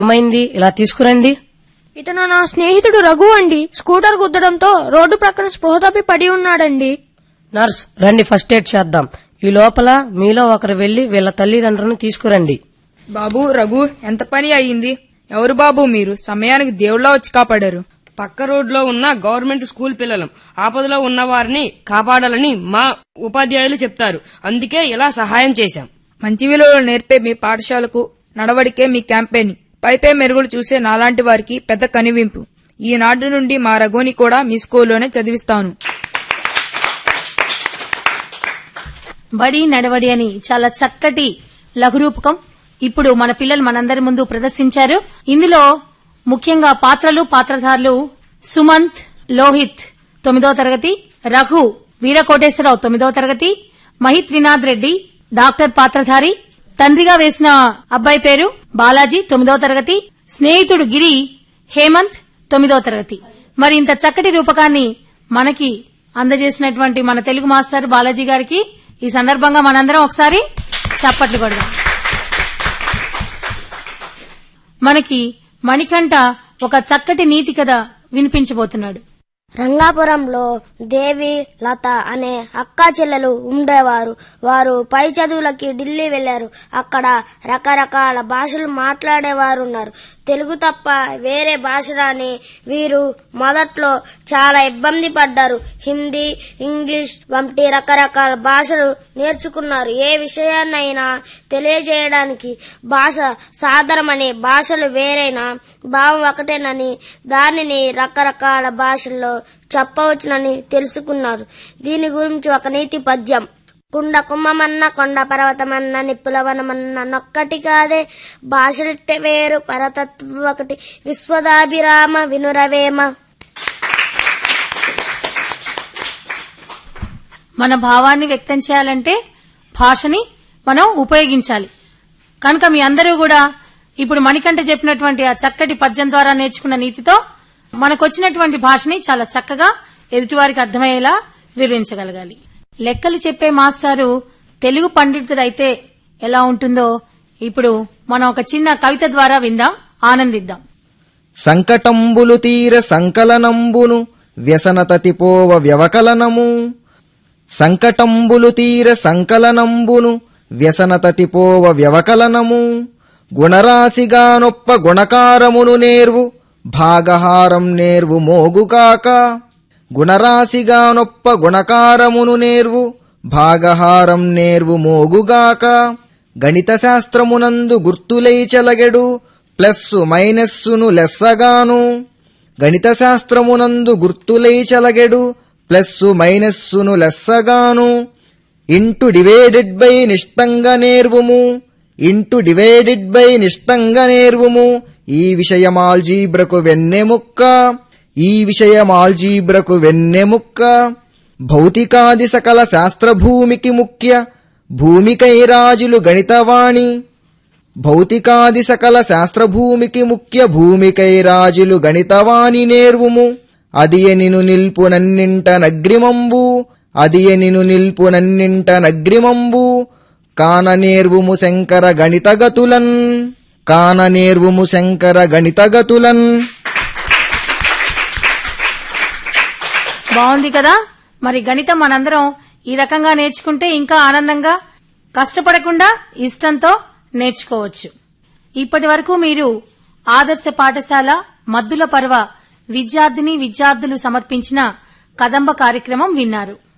ఏమైంది ఇలా తీసుకురండి ఇతను నా స్నేహితుడు రఘు అండి స్కూటర్ గుద్దడంతో రోడ్డు ప్రక్కన స్పృహ తప్పి పడి ఉన్నాడండి నర్స్ రండి ఫస్ట్ ఎయిడ్ చేద్దాం ఈ లోపల మీలో ఒకరు వెళ్లి వీళ్ళ తల్లిదండ్రులను తీసుకురండి బాబు రఘు ఎంత పని అయ్యింది ఎవరు బాబు మీరు సమయానికి దేవుళ్ళ వచ్చి కాపాడారు పక్క రోడ్లో ఉన్న గవర్నమెంట్ స్కూల్ పిల్లలం ఆపదలో ఉన్న వారిని కాపాడాలని మా ఉపాధ్యాయులు చెప్తారు అందుకే ఇలా సహాయం చేశాం మంచి విలువలు నేర్పే మీ పాఠశాలకు నడవడికే మీ క్యాంపెయిన్ పైపే మెరుగులు చూసే నాలాంటి వారికి పెద్ద కనివింపు ఈనాటి నుండి మా రఘుని కూడా మీ స్కూల్లోనే చదివిస్తాను బడి నడవడి అని చాలా చక్కటి లఘురూపకం ఇప్పుడు మన పిల్లలు మనందరి ముందు ప్రదర్శించారు ఇందులో ముఖ్యంగా పాత్రలు పాత్రధారులు సుమంత్ లోహిత్ తొమ్మిదో తరగతి రఘు వీరకోటేశ్వరరావు తొమ్మిదో తరగతి మహిత్ త్రినాథ్ రెడ్డి డాక్టర్ పాత్రధారి తండ్రిగా వేసిన అబ్బాయి పేరు బాలాజీ తొమ్మిదో తరగతి స్నేహితుడు గిరి హేమంత్ తొమ్మిదో తరగతి మరి ఇంత చక్కటి రూపకాన్ని మనకి అందజేసినటువంటి మన తెలుగు మాస్టర్ బాలాజీ గారికి ఈ సందర్భంగా మనందరం ఒకసారి చప్పట్లు కొడదాం మనకి మణికంఠ ఒక చక్కటి నీతి కథ వినిపించబోతున్నాడు రంగాపురంలో దేవి లత అనే అక్కా చెల్లెలు ఉండేవారు వారు పై చదువులకి ఢిల్లీ వెళ్లారు అక్కడ రకరకాల భాషలు మాట్లాడేవారు ఉన్నారు తెలుగు తప్ప వేరే భాష రాని వీరు మొదట్లో చాలా ఇబ్బంది పడ్డారు హిందీ ఇంగ్లీష్ వంటి రకరకాల భాషలు నేర్చుకున్నారు ఏ విషయాన్నైనా తెలియజేయడానికి భాష సాధారణమని భాషలు వేరైనా భావం ఒకటేనని దానిని రకరకాల భాషల్లో చెప్పవచ్చునని తెలుసుకున్నారు దీని గురించి ఒక నీతి పద్యం కుండ కుమ్మమన్న కొండ పర్వతమన్న నిప్పులవనమన్న నొక్కటి కాదే భాషలిట్టే వేరు పరతత్వ ఒకటి విశ్వదాభిరామ వినురవేమ మన భావాన్ని వ్యక్తం చేయాలంటే భాషని మనం ఉపయోగించాలి కనుక మీ అందరూ కూడా ఇప్పుడు మణికంఠ చెప్పినటువంటి ఆ చక్కటి పద్యం ద్వారా నేర్చుకున్న నీతితో మనకొచ్చినటువంటి భాషని చాలా చక్కగా ఎదుటివారికి అర్థమయ్యేలా వివరించగలగాలి లెక్కలు చెప్పే మాస్టారు తెలుగు పండితుడైతే ఎలా ఉంటుందో ఇప్పుడు మనం ఒక చిన్న కవిత ద్వారా విందాం ఆనందిద్దాం సంకటంబులు తీర సంకలనంబును వ్యసనతతిపోవ వ్యవకలనము సంకటంబులు తీర సంకలనంబును వ్యసనతతిపోవ వ్యవకలనము గుణరాశిగానొప్ప గుణకారమును నేర్వు భాగహారం నేర్వు మోగుగాక గుణరాశిగానొప్ప గుణకారమును నేర్వు భాగహారం నేర్వు మోగుగాక గణిత శాస్త్రమునందు గుర్తులై చెలగెడు ప్లస్సు మైనస్సును లెస్సగాను గణిత శాస్త్రమునందు గుర్తులై చెలగెడు ప్లస్సు మైనస్సును లెస్సగాను ఇంటు డివైడెడ్ బై నిష్టంగా నేర్వుము ఇంటు డివైడెడ్ బై నిష్టంగా నేర్వుము ఈ విషయమాల్జీబ్రకు వెన్నెముక్క ఈ విషయమాల్జీబ్రకు వెన్నెముక్క భౌతికాది సకల శాస్త్రభూమికి ముఖ్య భూమికై రాజులు గణితవాణి భౌతికాది సకల శాస్త్రభూమికి ముఖ్య భూమికై రాజులు గణితవాణి నేర్వుము అదియ నిను నిల్పు నన్నింట నగ్రిమంబు అదియ నిను నిల్పు నన్నింట నగ్రిమంబు కాన నేర్వుము శంకర గణితగతులన్ కాన నేర్వుము శంకర గణితగతులన్ బాగుంది కదా మరి గణితం మనందరం ఈ రకంగా నేర్చుకుంటే ఇంకా ఆనందంగా కష్టపడకుండా ఇష్టంతో నేర్చుకోవచ్చు ఇప్పటి వరకు మీరు ఆదర్శ పాఠశాల మద్దుల పర్వ విద్యార్థిని విద్యార్థులు సమర్పించిన కదంబ కార్యక్రమం విన్నారు